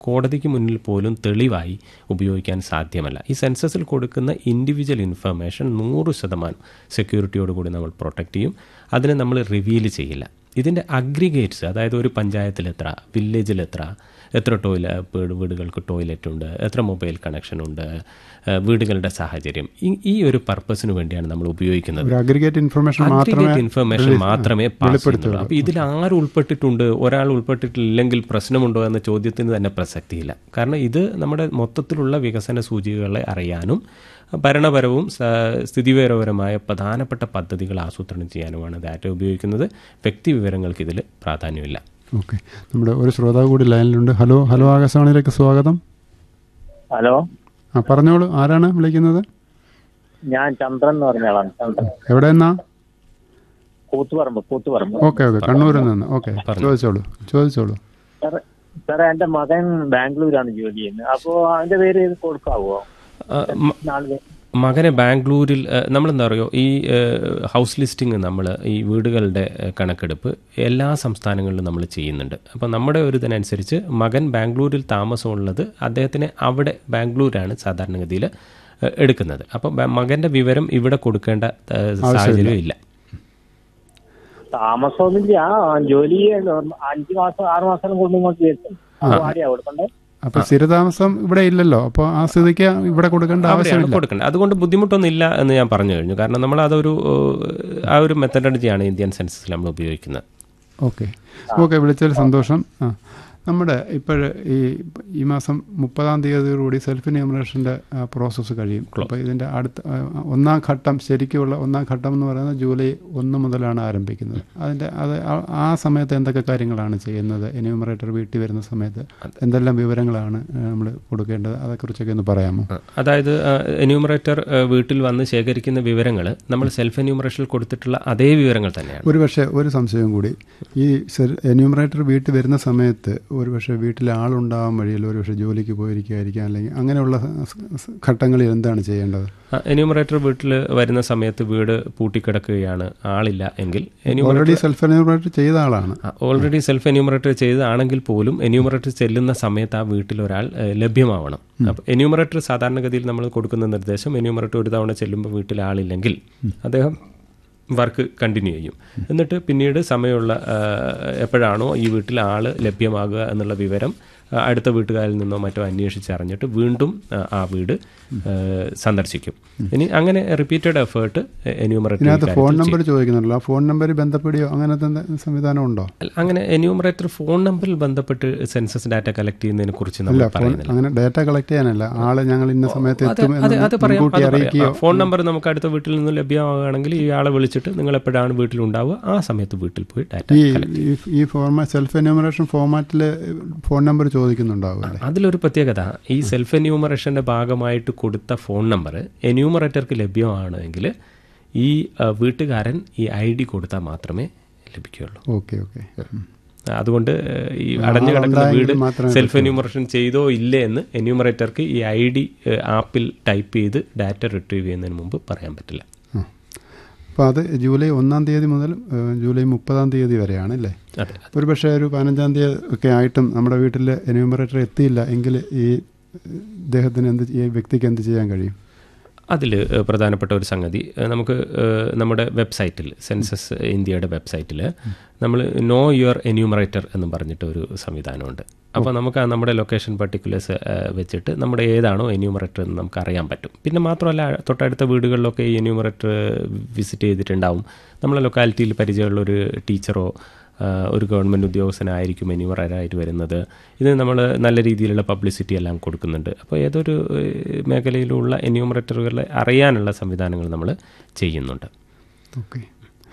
കോടതിക്ക് മുന്നിൽ പോലും തെളിവായി ഉപയോഗിക്കാൻ സാധ്യമല്ല ഈ സെൻസസിൽ കൊടുക്കുന്ന ഇൻഡിവിജ്വൽ ഇൻഫർമേഷൻ നൂറ് ശതമാനം സെക്യൂരിറ്റിയോടുകൂടി നമ്മൾ പ്രൊട്ടക്റ്റ് ചെയ്യും അതിനെ നമ്മൾ റിവീൽ ചെയ്യില്ല ഇതിൻ്റെ അഗ്രിഗേറ്റ്സ് അതായത് ഒരു പഞ്ചായത്തിൽ എത്ര വില്ലേജിൽ എത്ര എത്ര ടോയ്ലറ്റ് വീടുകൾക്ക് ടോയ്ലറ്റ് ഉണ്ട് എത്ര മൊബൈൽ കണക്ഷൻ ഉണ്ട് ഏഹ് വീടുകളുടെ സാഹചര്യം ഈ- ഈ ഒരു പർപ്പസിന് വേണ്ടിയാണ് നമ്മൾ ഉപയോഗിക്കുന്നത് ഒരു അഗ്രിഗേറ്റ് ഇൻഫർമേഷൻ മാത്രമേ അഗ്രിഗേറ്റ് ഇൻഫർമേഷൻ മാത്രമേ പാസ് ചെയ്യുന്നുള്ളൂ അപ്പോൾ ഇതിൽ ആര് ഉൾപ്പെട്ടിട്ടുണ്ട് ഒരാൾ ഉൾപ്പെട്ടിട്ടില്ലെങ്കിൽ പ്രശ്നമുണ്ടോ എന്ന ചോദ്യത്തിന് തന്നെ പ്രസക്തിയില്ല കാരണം ഇത് നമ്മുടെ മൊത്തത്തിലുള്ള വികസന സൂചികകളെ അറിയാനും ഭരണപരവും സ- സ്ഥിതിവിവരപരമായ പ്രധാനപ്പെട്ട പദ്ധതികൾ ആസൂത്രണം ചെയ്യാനുമാണ് ഡാറ്റ ഉപയോഗിക്കുന്നത് വ്യക്തി വിവരങ്ങൾക്ക് ഇതിൽ പ്രാധാന്യമില്ല ഓക്കെ നമ്മുടെ ഒരു ശ്രോതാവ് കൂടി ലൈനിലുണ്ട് ഹലോ ഹലോ ആകാശവാണിയിലേക്ക് സ്വാഗതം ഹലോ ആ പറഞ്ഞോളൂ ആരാണ് വിളിക്കുന്നത് ഞാൻ ചന്ദ്രൻ എന്ന് പറഞ്ഞ ആളാണ് ചന്ദ്രൻ എവിടെ നിന്നാ കൂത്തുപറമ്പ് കൂത്തുപറമ്പ് ഓക്കെ ഓക്കെ കണ്ണൂരിൽ നിന്ന് ഓക്കെ ചോദിച്ചോളൂ ചോദിച്ചോളൂ സാറേ സാറേ എന്റെ മകൻ ബാംഗ്ലൂരാണ് ജോലി ചെയ്യുന്നത് അപ്പോ അവന്റെ പേര് കൊടുക്കാവോ ആ, മ- നാളെ മകനെ ബാംഗ്ലൂരിൽ ഏഹ്, നമ്മളെന്താ പറയുക ഈ ഏഹ്, ഹൗസ് ലിസ്റ്റിംഗ് നമ്മൾ ഈ വീടുകളുടെ ഏഹ്, കണക്കെടുപ്പ് എല്ലാ സംസ്ഥാനങ്ങളിലും നമ്മൾ ചെയ്യുന്നുണ്ട് അപ്പോൾ നമ്മുടെ ഒരു ഇതിനനുസരിച്ച് മകൻ ബാംഗ്ലൂരിൽ താമസമുള്ളത് അദ്ദേഹത്തിന് അവിടെ ബാംഗ്ലൂരാണ് സാധാരണഗതിയിൽ ഏഹ്, എടുക്കുന്നത് അപ്പോൾ ബ- മകൻ്റെ വിവരം ഇവിടെ കൊടുക്കേണ്ട ഏഹ്, സാഹചര്യം ഇല്ല താമസമൊന്നുമില്ല ആ ജോലി അഞ്ചു മാസം ആറു മാസം കൊണ്ട് ഇങ്ങോട്ട് എത്തും അപ്പൊ ആരെയാ കൊടുക്കണ്ടേ അപ്പൊ സ്ഥിരതാമസം ഇവിടെ ഇല്ലല്ലോ അപ്പോൾ ആ സ്ഥിതിക്ക് ഇവിടെ കൊടുക്കേണ്ട അവിടെയാണ് ആവശ്യമില്ല കൊടുക്കേണ്ടത് അതുകൊണ്ട് ബുദ്ധിമുട്ടൊന്നും ഇല്ല എന്ന് ഞാൻ പറഞ്ഞു കഴിഞ്ഞു കാരണം നമ്മൾ അതൊരു ഏഹ്, ആ ഒരു മെത്തഡോളജിയാണ് ഇന്ത്യൻ സെൻസസിൽ നമ്മൾ ഉപയോഗിക്കുന്നത് ഓക്കെ ഓക്കെ വിളിച്ചതിൽ സന്തോഷം ആ നമ്മുടെ ഇപ്പോൾ ഈ ഈ മാസം മുപ്പതാം തീയതിയോടുകൂടി സെൽഫ് എന്യൂമറേഷൻ്റെ പ്രോസസ്സ് കഴിയും അപ്പോൾ ഇതിൻ്റെ അടുത്ത ആ, ഒന്നാം ഘട്ടം ശരിക്കുമുള്ള ഒന്നാം ഘട്ടം എന്ന് പറയുന്നത് ജൂലൈ ഒന്ന് മുതലാണ് ആരംഭിക്കുന്നത് അതിൻ്റെ അത് ആ- ആ സമയത്ത് എന്തൊക്കെ കാര്യങ്ങളാണ് ചെയ്യുന്നത് എന്യൂമറേറ്റർ വീട്ടിൽ വരുന്ന സമയത്ത് എന്തെല്ലാം വിവരങ്ങളാണ് നമ്മൾ കൊടുക്കേണ്ടത് അതേക്കുറിച്ചൊക്കെ ഒന്ന് പറയാമോ അതായത് എന്യൂമറേറ്റർ വീട്ടിൽ വന്ന് ശേഖരിക്കുന്ന വിവരങ്ങൾ നമ്മൾ സെൽഫ് എന്യൂമറേഷനിൽ കൊടുത്തിട്ടുള്ള അതേ വിവരങ്ങൾ തന്നെയാണ് ഒരു പക്ഷേ ഒരു സംശയം കൂടി ഈ എന്യൂമറേറ്റർ വീട്ടിൽ വരുന്ന സമയത്ത് ഒരു പക്ഷേ വീട്ടിൽ ആളുണ്ടാവാൻ വഴിയിൽ ഒരു പക്ഷേ ജോലിക്ക് പോയിരിക്കുകയായിരിക്കാം അല്ലെങ്കിൽ അങ്ങനെയുള്ള സ- സ- ഘട്ടങ്ങളിൽ എന്താണ് ചെയ്യേണ്ടത് എന്യൂമറേറ്റർ വീട്ടിൽ വരുന്ന സമയത്ത് വീട് പൂട്ടിക്കിടക്കുകയാണ് ആളില്ല എങ്കിൽ ഓൾറെഡി സെൽഫ് എന്യൂമറേറ്റർ ചെയ്ത ആളാണ് ഓൾറെഡി സെൽഫ് എന്യൂമറേറ്റർ ചെയ്തതാണെങ്കിൽ പോലും എന്യൂമറേറ്റർ ചെല്ലുന്ന സമയത്ത് ആ വീട്ടിൽ ഒരാൾ ഏഹ്, ലഭ്യമാവണം അപ്പോൾ എന്യൂമറേറ്റർ സാധാരണഗതിയിൽ നമ്മൾ കൊടുക്കുന്ന നിർദ്ദേശം എന്യൂമറേറ്റർ ഒരു തവണ ചെല്ലുമ്പോൾ വീട്ടിൽ ആളില്ലെങ്കിൽ അദ്ദേഹം വർക്ക് കണ്ടിന്യൂ ചെയ്യും എന്നിട്ട് പിന്നീട് സമയമുള്ള ആ, എപ്പോഴാണോ ഈ വീട്ടിൽ ആൾ ലഭ്യമാകുക എന്നുള്ള വിവരം ആ, അടുത്ത വീട്ടുകാരിൽ നിന്നോ മറ്റോ അന്വേഷിച്ചറിഞ്ഞിട്ട് വീണ്ടും ആ, ആ വീട് ആ, സന്ദർശിക്കും ഇനി അങ്ങനെ റിപ്പീറ്റഡ് എഫേർട്ട് എന്യൂമറേറ്റർ ഇതിനകത്ത് ഫോൺ നമ്പർ ചോദിക്കുന്നുണ്ടല്ലോ ആ ഫോൺ നമ്പർ ബന്ധപ്പെടുകയോ അങ്ങനത്തെ എന്ത- സംവിധാനം ഉണ്ടോ അല്ല, അങ്ങനെ എന്യൂമറേറ്റർ ഫോൺ നമ്പറിൽ ബന്ധപ്പെട്ട് സെൻസസ് ഡാറ്റ കളക്ട് ചെയ്യുന്നതിനെ കുറിച്ച് അല്ല നമ്മൾ ഫോൺ പറയുന്നില്ല അങ്ങനെ ഡേറ്റ കളക്ട് ചെയ്യാനല്ല ആളെ ഞങ്ങൾ ഇന്ന സമയത്ത് അത് എത്തും അത് അത് എന്ന് പറയാം മുൻകൂട്ടി അത് പറയാം. അറിയിക്കുകയോ ആ, ഫോൺ നമ്പർ നമുക്ക് അടുത്ത വീട്ടിൽ നിന്ന് ലഭ്യമാവുകയാണെങ്കിൽ ഈ ആളെ വിളിച്ചിട്ട് നിങ്ങൾ എപ്പോഴാണ് വീട്ടിലുണ്ടാവുക ആ സമയത്ത് വീട്ടിൽ പോയി ഡാറ്റ ഈ ഈ- ഈ ഫോർമാ സെൽഫ് എന്യൂമറേഷൻ ഫോർമാറ്റിൽ ഫോൺ നമ്പർ ചോദിക്കുന്നുണ്ടാവും അല്ലേ അതിലൊരു പ്രത്യേകത ഈ സെൽഫ് എന്യൂമറേഷൻ്റെ ഭാഗമായിട്ട് കൊടുത്ത ഫോൺ നമ്പർ എന്യൂമറേറ്റർക്ക് ലഭ്യമാണെങ്കിൽ ഈ ആ, വീട്ടുകാരൻ ഈ ഐ ഡി കൊടുത്താൽ മാത്രമേ ലഭിക്കുകയുള്ളൂ ഓക്കെ ഓക്കെ ഉം. അതുകൊണ്ട് ഏഹ്, ഈ അടഞ്ഞു കിടക്കുന്ന ആളുണ്ടായെങ്കിൽ വീട് മാത്രമേ സെൽഫ് എന്യൂമറേഷൻ ചെയ്തോ ഇല്ലേ എന്ന് എന്യൂമറേറ്റർക്ക് ഈ ഐ ഡി ആപ്പിൽ ടൈപ്പ് ചെയ്ത് ഡാറ്റ റിട്രീവ് ചെയ്യുന്നതിന് മുമ്പ് പറയാൻ പറ്റില്ല ആ. അപ്പോൾ അത് ജൂലൈ ഒന്നാം തീയതി മുതൽ ഏഹ്, ജൂലൈ മുപ്പതാം തീയതി വരെയാണ് അല്ലേ അതെ ഒരു പക്ഷേ ഒരു പതിനഞ്ചാം തീയതി ഒക്കെ ആയിട്ടും നമ്മുടെ വീട്ടിൽ എന്യൂമറേറ്റർ എത്തിയില്ല എങ്കിൽ ഈ ഏഹ്, ഇദ്ദേഹത്തിന് എന്ത് ഈ വ്യക്തിക്ക് എന്ത് ചെയ്യാൻ കഴിയും അതിൽ പ്രധാനപ്പെട്ട ഒരു സംഗതി ഏഹ്, നമുക്ക് ഏഹ്, നമ്മുടെ വെബ്സൈറ്റിൽ സെൻസസ് ഇന്ത്യയുടെ വെബ്സൈറ്റിൽ നമ്മൾ നോ യുവർ എന്യൂമറേറ്റർ എന്ന് പറഞ്ഞിട്ട് ഒരു സംവിധാനമുണ്ട് അപ്പോൾ നമുക്ക് ആ നമ്മുടെ ലൊക്കേഷൻ പർട്ടിക്കുലേഴ്സ് വെച്ചിട്ട് നമ്മുടെ ഏതാണോ എന്യൂമറേറ്റർ എന്ന് നമുക്ക് അറിയാൻ പറ്റും പിന്നെ മാത്രമല്ല തൊട്ടടുത്ത വീടുകളിലൊക്കെ ഈ എന്യൂമറേറ്റർ വിസിറ്റ് ചെയ്തിട്ടുണ്ടാവും നമ്മളെ ലൊക്കാലിറ്റിയിൽ പരിചയമുള്ള ഒരു ടീച്ചറോ ആ, ഒരു ഗവൺമെൻറ് ഉദ്യോഗസ്ഥനായിരിക്കും എന്യൂമറായിട്ട് വരുന്നത് ഇത് നമ്മൾ നല്ല രീതിയിലുള്ള പബ്ലിസിറ്റി എല്ലാം കൊടുക്കുന്നുണ്ട് അപ്പോൾ ഏതൊരു ഏഹ്, മേഖലയിലുള്ള എന്യൂമറേറ്ററുകളെ അറിയാനുള്ള സംവിധാനങ്ങൾ നമ്മൾ ചെയ്യുന്നുണ്ട് ഓക്കെ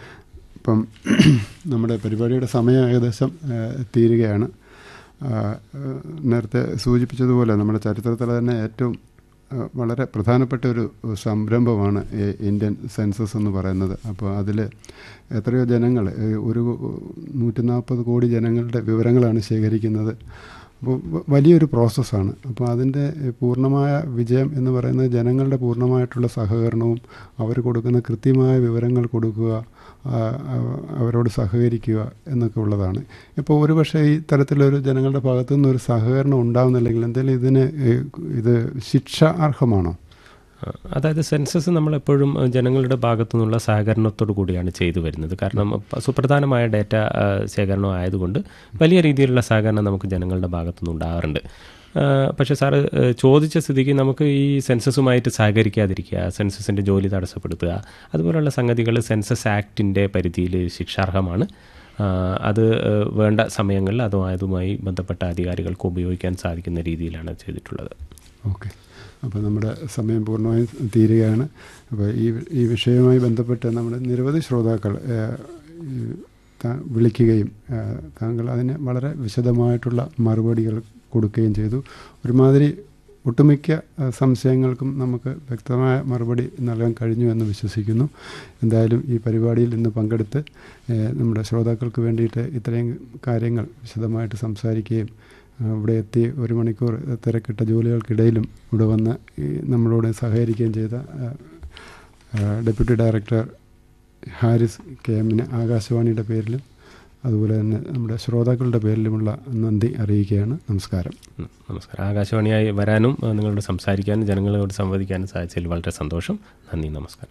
ഇപ്പം നമ്മുടെ പരിപാടിയുടെ സമയം ഏകദേശം ആ, തീരുകയാണ് ആ, ആ, നേരത്തെ സൂചിപ്പിച്ചതുപോലെ നമ്മുടെ ചരിത്രത്തിലെ തന്നെ ഏറ്റവും ആ, വളരെ പ്രധാനപ്പെട്ട ഒരു സംരംഭമാണ് ഈ ഇന്ത്യൻ സെൻസസ് എന്ന് പറയുന്നത് അപ്പോൾ അതിൽ എത്രയോ ജനങ്ങൾ ഈ ഒരു നൂറ്റി നാൽപ്പത് കോടി ജനങ്ങളുടെ വിവരങ്ങളാണ് ശേഖരിക്കുന്നത് അപ്പോൾ വ- വലിയൊരു പ്രോസസ്സാണ് അപ്പോൾ അതിൻ്റെ ഏഹ്, പൂർണ്ണമായ വിജയം എന്ന് പറയുന്നത് ജനങ്ങളുടെ പൂർണ്ണമായിട്ടുള്ള സഹകരണവും അവർ കൊടുക്കുന്ന കൃത്യമായ വിവരങ്ങൾ കൊടുക്കുക ആ, അവ- അവരോട് സഹകരിക്കുക എന്നൊക്കെ ഉള്ളതാണ് ഇപ്പോൾ ഒരു പക്ഷേ ഈ തരത്തിലൊരു ജനങ്ങളുടെ ഭാഗത്തു നിന്നൊരു സഹകരണം ഉണ്ടാവുന്നില്ലെങ്കിൽ എന്തെങ്കിലും ഇതിന് ഏഹ്, ഇത് ശിക്ഷ അർഹമാണോ ആ, അതായത് സെൻസസ് നമ്മളെപ്പോഴും അഹ്, ജനങ്ങളുടെ ഭാഗത്തു നിന്നുള്ള സഹകരണത്തോടു കൂടിയാണ് ചെയ്തു വരുന്നത് കാരണം പ- സുപ്രധാനമായ ഡേറ്റ ആ, ശേഖരണം ആയതുകൊണ്ട് വലിയ രീതിയിലുള്ള സഹകരണം നമുക്ക് ജനങ്ങളുടെ ഭാഗത്തു നിന്ന് ഉണ്ടാകാറുണ്ട് ആ, പക്ഷേ സാറ് ഏ, ചോദിച്ച സ്ഥിതിക്ക് നമുക്ക് ഈ സെൻസസുമായിട്ട് സഹകരിക്കാതിരിക്കുക സെൻസസിൻ്റെ ജോലി തടസ്സപ്പെടുത്തുക അതുപോലുള്ള സംഗതികൾ സെൻസസ് ആക്ടിൻ്റെ പരിധിയിൽ ശിക്ഷാർഹമാണ് ആ, അത് ഏ, വേണ്ട സമയങ്ങളിൽ അതുമായതുമായി ബന്ധപ്പെട്ട അധികാരികൾക്ക് ഉപയോഗിക്കാൻ സാധിക്കുന്ന രീതിയിലാണ് ചെയ്തിട്ടുള്ളത് ഓക്കെ അപ്പോൾ നമ്മുടെ സമയം പൂർണ്ണമായും തീരുകയാണ് അപ്പോൾ ഈ ഈ വിഷയവുമായി ബന്ധപ്പെട്ട് നമ്മുടെ നിരവധി ശ്രോതാക്കൾ ഏഹ്, ഈ താ- വിളിക്കുകയും ഏഹ്, താങ്കൾ അതിന് വളരെ വിശദമായിട്ടുള്ള മറുപടികൾ കൊടുക്കുകയും ചെയ്തു ഒരുമാതിരി ഒട്ടുമിക്ക ഏഹ്, സംശയങ്ങൾക്കും നമുക്ക് വ്യക്തമായ മറുപടി നൽകാൻ കഴിഞ്ഞു എന്ന് വിശ്വസിക്കുന്നു എന്തായാലും ഈ പരിപാടിയിൽ ഇന്ന് പങ്കെടുത്ത് ഏഹ്, നമ്മുടെ ശ്രോതാക്കൾക്ക് വേണ്ടിയിട്ട് ഇത്രയും കാര്യങ്ങൾ വിശദമായിട്ട് സംസാരിക്കുകയും ആ, ഇവിടെ എത്തി ഒരു മണിക്കൂർ തിരക്കിട്ട ജോലികൾക്കിടയിലും ഇവിടെ വന്ന് ഈ നമ്മളോട് സഹകരിക്കുകയും ചെയ്ത ആ, ആ, ഡെപ്യൂട്ടി ഡയറക്ടർ ഹാരിസ് കെ എമ്മിന് ആകാശവാണിയുടെ പേരിലും അതുപോലെ തന്നെ നമ്മുടെ ശ്രോതാക്കളുടെ പേരിലുമുള്ള നന്ദി അറിയിക്കുകയാണ് നമസ്കാരം ഉം, നമസ്കാരം ആകാശവാണിയായി വരാനും ഏഹ്, നിങ്ങളോട് സംസാരിക്കാനും ജനങ്ങളോട് സംവദിക്കാനും സാധിച്ചതിൽ വളരെ സന്തോഷം നന്ദി നമസ്കാരം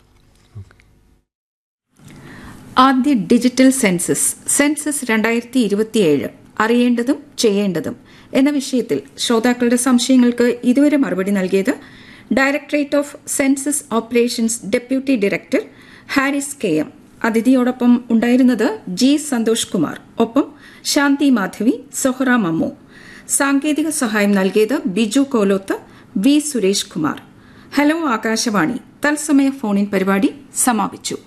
ആദ്യ ഡിജിറ്റൽ സെൻസസ് സെൻസസ് രണ്ടായിരത്തി ഇരുപത്തിയേഴ് അറിയേണ്ടതും ചെയ്യേണ്ടതും എന്ന വിഷയത്തിൽ ശ്രോതാക്കളുടെ സംശയങ്ങൾക്ക് ഇതുവരെ മറുപടി നൽകിയത് directorate of census operations deputy director Haris K M അതിഥിയോടൊപ്പം ഉണ്ടായിരുന്നത് ജി സന്തോഷ് കുമാർ ഒപ്പം ശാന്തി മാധവി സൊഹറ മമ്മു സാങ്കേതിക സഹായം നൽകിയത് ബിജു കോലോത്ത് വി സുരേഷ് കുമാർ ഹലോ ആകാശവാണി തത്സമയ ഫോണിൻ പരിപാടി സമാപിച്ചു